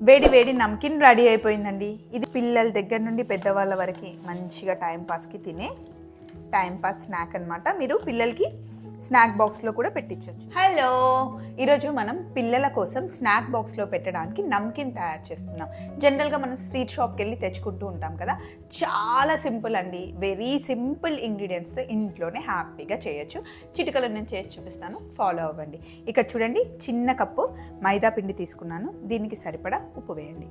వేడి వేడి నమ్కిన్ రెడీ అయిపోయిందండి ఇది పిల్లల దగ్గర నుండి పెద్దవాళ్ళ వరకు మంచిగా టైం పాస్కి తినే టైం పాస్ స్నాక్ అనమాట మీరు పిల్లలకి స్నాక్ బాక్స్లో కూడా పెట్టించవచ్చు హలో ఈరోజు మనం పిల్లల కోసం స్నాక్ బాక్స్లో పెట్టడానికి నమ్కిన్ తయారు చేస్తున్నాం జనరల్గా మనం స్వీట్ షాప్కి వెళ్ళి తెచ్చుకుంటూ ఉంటాం కదా చాలా సింపుల్ అండి వెరీ సింపుల్ ఇంగ్రీడియంట్స్తో ఇంట్లోనే హ్యాపీగా చేయొచ్చు చిటికలో నేను చేసి చూపిస్తాను ఫాలో అవ్వండి ఇక్కడ చూడండి చిన్న కప్పు మైదా పిండి తీసుకున్నాను దీనికి సరిపడా ఉప్పు వేయండి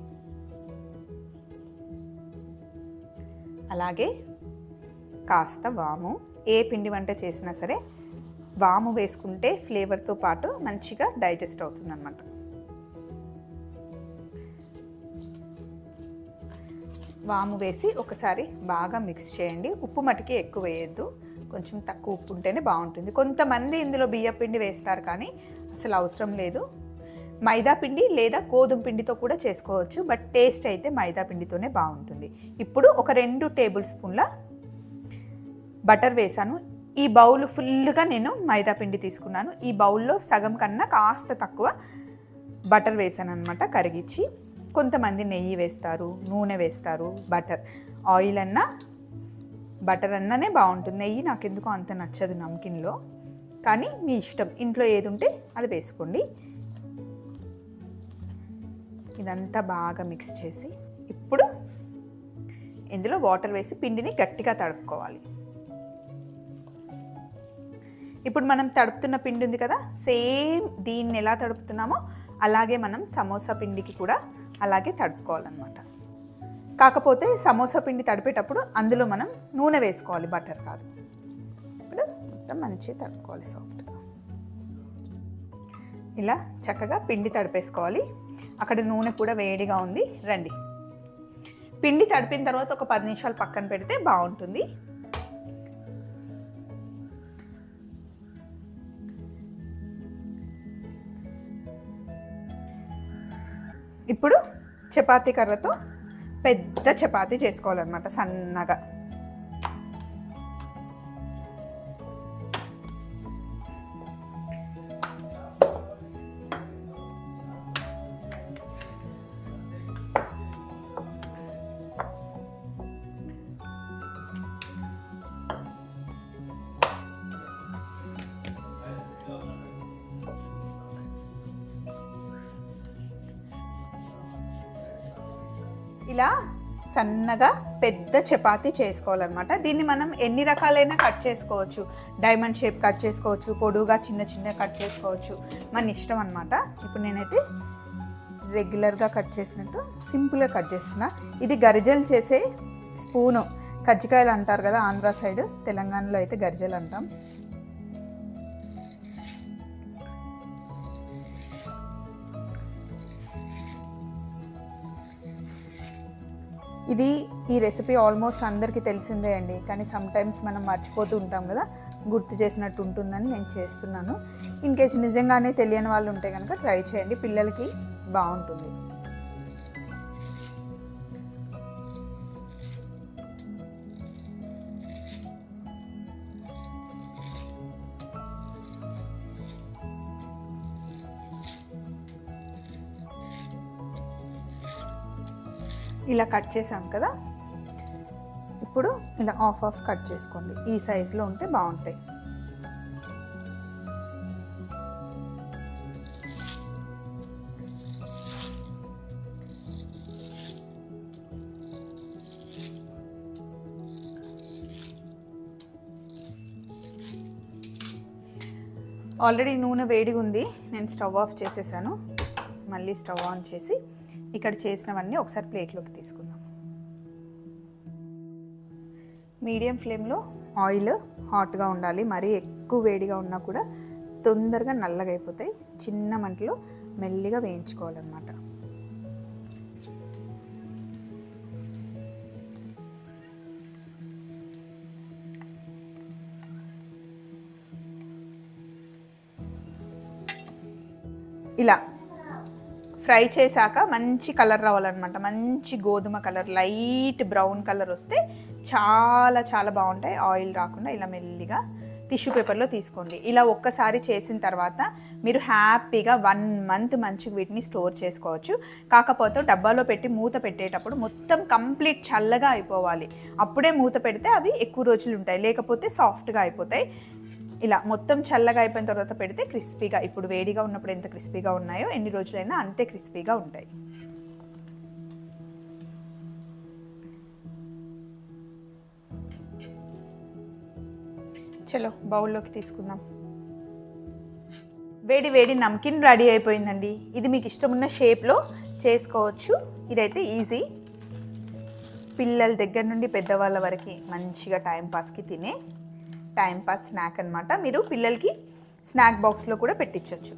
అలాగే కాస్త వాము ఏ పిండి వంట చేసినా సరే వాము వేసుకుంటే ఫ్లేవర్తో పాటు మంచిగా డైజెస్ట్ అవుతుందన్నమాట వాము వేసి ఒకసారి బాగా మిక్స్ చేయండి ఉప్పు మటుకి ఎక్కువ వేయద్దు కొంచెం తక్కువ ఉప్పు ఉంటేనే బాగుంటుంది కొంతమంది ఇందులో బియ్య పిండి వేస్తారు కానీ అసలు అవసరం లేదు మైదా పిండి లేదా గోధుమ పిండితో కూడా చేసుకోవచ్చు బట్ టేస్ట్ అయితే మైదా పిండితోనే బాగుంటుంది ఇప్పుడు ఒక రెండు టేబుల్ స్పూన్ల బటర్ వేసాను ఈ బౌల్ ఫుల్గా నేను మైదా పిండి తీసుకున్నాను ఈ బౌల్లో సగం కన్నా కాస్త తక్కువ బటర్ వేసాను అనమాట కరిగించి కొంతమంది నెయ్యి వేస్తారు నూనె వేస్తారు బటర్ ఆయిల్ అన్నా బటర్ అన్ననే బాగుంటుంది నెయ్యి నాకు ఎందుకో అంత నచ్చదు నమ్కిన్లో కానీ మీ ఇష్టం ఇంట్లో ఏది ఉంటే అది వేసుకోండి ఇదంతా బాగా మిక్స్ చేసి ఇప్పుడు ఇందులో వాటర్ వేసి పిండిని గట్టిగా తడుపుకోవాలి ఇప్పుడు మనం తడుపుతున్న పిండి ఉంది కదా సేమ్ దీన్ని ఎలా తడుపుతున్నామో అలాగే మనం సమోసా పిండికి కూడా అలాగే తడుపుకోవాలన్నమాట కాకపోతే సమోసా పిండి తడిపేటప్పుడు అందులో మనం నూనె వేసుకోవాలి బటర్ కాదు ఇప్పుడు మొత్తం మంచిగా తడుపుకోవాలి సాఫ్ట్గా ఇలా చక్కగా పిండి తడిపేసుకోవాలి అక్కడ నూనె కూడా వేడిగా ఉంది రండి పిండి తడిపిన తర్వాత ఒక పది నిమిషాలు పక్కన పెడితే బాగుంటుంది ఇప్పుడు చపాతీ కర్రతో పెద్ద చపాతీ చేసుకోవాలన్నమాట సన్నగా ఇలా సన్నగా పెద్ద చపాతీ చేసుకోవాలన్నమాట దీన్ని మనం ఎన్ని రకాలైనా కట్ చేసుకోవచ్చు డైమండ్ షేప్ కట్ చేసుకోవచ్చు పొడుగా చిన్న చిన్న కట్ చేసుకోవచ్చు మన ఇష్టం అనమాట ఇప్పుడు నేనైతే రెగ్యులర్గా కట్ చేసినట్టు సింపుల్గా కట్ చేస్తున్నా ఇది గరిజలు చేసే స్పూను కజ్జికాయలు అంటారు కదా ఆంధ్ర సైడ్ తెలంగాణలో అయితే గరిజలు అంటాం ఇది ఈ రెసిపీ ఆల్మోస్ట్ అందరికీ తెలిసిందే అండి కానీ సమ్ టైమ్స్ మనం మర్చిపోతూ ఉంటాం కదా గుర్తు చేసినట్టు ఉంటుందని నేను చేస్తున్నాను ఇన్ కేసు నిజంగానే తెలియని వాళ్ళు ఉంటే కనుక ట్రై చేయండి పిల్లలకి బాగుంటుంది ఇలా కట్ చేసాం కదా ఇప్పుడు ఇలా ఆఫ్ ఆఫ్ కట్ చేసుకోండి ఈ సైజులో ఉంటే బాగుంటాయి ఆల్రెడీ నూనె వేడిగా ఉంది నేను స్టవ్ ఆఫ్ చేసేసాను మళ్ళీ స్టవ్ ఆన్ చేసి ఇక్కడ చేసినవన్నీ ఒకసారి ప్లేట్లోకి తీసుకుందాం మీడియం ఫ్లేమ్లో ఆయిల్ హాట్గా ఉండాలి మరీ ఎక్కువ వేడిగా ఉన్నా కూడా తొందరగా నల్లగా అయిపోతాయి చిన్న మంటలో మెల్లిగా వేయించుకోవాలన్నమాట ఇలా ఫ్రై చేశాక మంచి కలర్ రావాలన్నమాట మంచి గోధుమ కలర్ లైట్ బ్రౌన్ కలర్ వస్తే చాలా చాలా బాగుంటాయి ఆయిల్ రాకుండా ఇలా మెల్లిగా టిష్యూ పేపర్లో తీసుకోండి ఇలా ఒక్కసారి చేసిన తర్వాత మీరు హ్యాపీగా వన్ మంత్ మంచిగా వీటిని స్టోర్ చేసుకోవచ్చు కాకపోతే డబ్బాలో పెట్టి మూత పెట్టేటప్పుడు మొత్తం కంప్లీట్ చల్లగా అయిపోవాలి అప్పుడే మూత పెడితే అవి ఎక్కువ రోజులు ఉంటాయి లేకపోతే సాఫ్ట్గా అయిపోతాయి ఇలా మొత్తం చల్లగా అయిపోయిన తర్వాత పెడితే క్రిస్పీగా ఇప్పుడు వేడిగా ఉన్నప్పుడు ఎంత క్రిస్పీగా ఉన్నాయో ఎన్ని రోజులైనా అంతే క్రిస్పీగా ఉంటాయి చలో బౌల్లోకి తీసుకుందాం వేడి వేడి నమ్కిన్ రెడీ అయిపోయిందండి ఇది మీకు ఇష్టమున్న షేప్లో చేసుకోవచ్చు ఇదైతే ఈజీ పిల్లల దగ్గర నుండి పెద్దవాళ్ళ వరకు మంచిగా టైంపాస్కి తినే టైంపాస్ స్నాక్ అనమాట మీరు పిల్లలకి స్నాక్ బాక్స్లో కూడా పెట్టించవచ్చు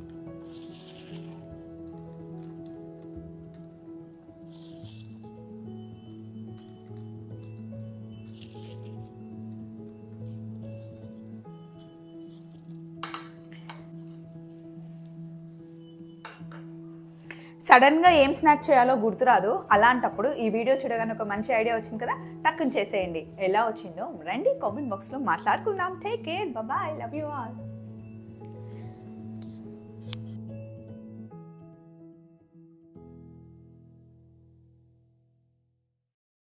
సడన్గా ఏం స్నాక్ చేయాలో గుర్తురాదు అలాంటప్పుడు ఈ వీడియో చూడగానే ఒక మంచి ఐడియా వచ్చింది కదా టక్కుని చేసేయండి ఎలా వచ్చిందో రండి కామెంట్ బాక్స్లో మాట్లాడుకుందాం take care bye love you all